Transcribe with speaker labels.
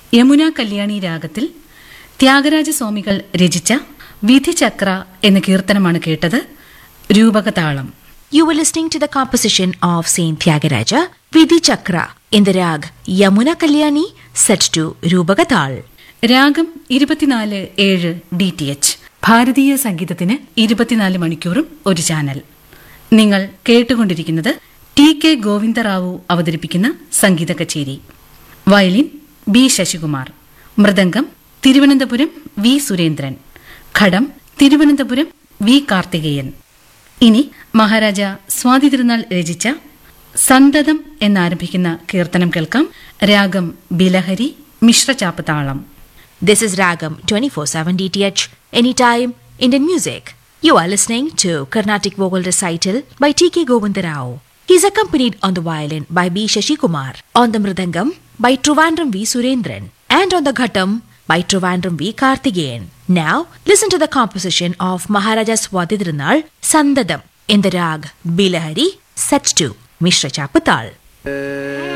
Speaker 1: യമുന കല്യാണി രാഗത്തിൽ ത്യാഗരാജസ്വാമികൾ രചിച്ച വിധിചക്ര എന്ന കീർത്തനമാണ് കേട്ടത് രൂപകതാളം
Speaker 2: You were listening to the composition of Saint Tyagaraja, Vidhi Chakra, in the rag Yamuna Kalyani, set to Rubagatal.
Speaker 1: രാഗം ഇരുപത്തിനാല് ഏഴ് ഡി ടി എച്ച് ഭാരതീയ സംഗീതത്തിന് ഇരുപത്തിനാല് മണിക്കൂറും ഒരു ചാനൽ നിങ്ങൾ കേട്ടുകൊണ്ടിരിക്കുന്നത് ടി കെ ഗോവിന്ദറാവു അവതരിപ്പിക്കുന്ന സംഗീത കച്ചേരി violin B Sasikumar mridangam Thiruvananthapuram V Surendran ghatam Thiruvananthapuram V Karthikeyan ഇനി മഹാരാജ സ്വാതി തിരുനാൾ രചിച്ച സന്തതം എന്നാരംഭിക്കുന്ന കീർത്തനം കേൾക്കാം രാഗം ബിലഹരി മിശ്രചാപ്പ് താളം
Speaker 2: This is Ragam 24/7 DTH, anytime Indian music. You are listening to Carnatic Vocal Recital by T.K. Govindarao. He is accompanied on the violin by B. Shashikumar, on the mridangam by Trivandrum V. Surendran, and on the ghatam by Trivandrum V. Karthikeyan. Now, listen to the composition of Maharaja Swadhidrinal Sandadam in the rag Bilahari set to Mishra Chapatal.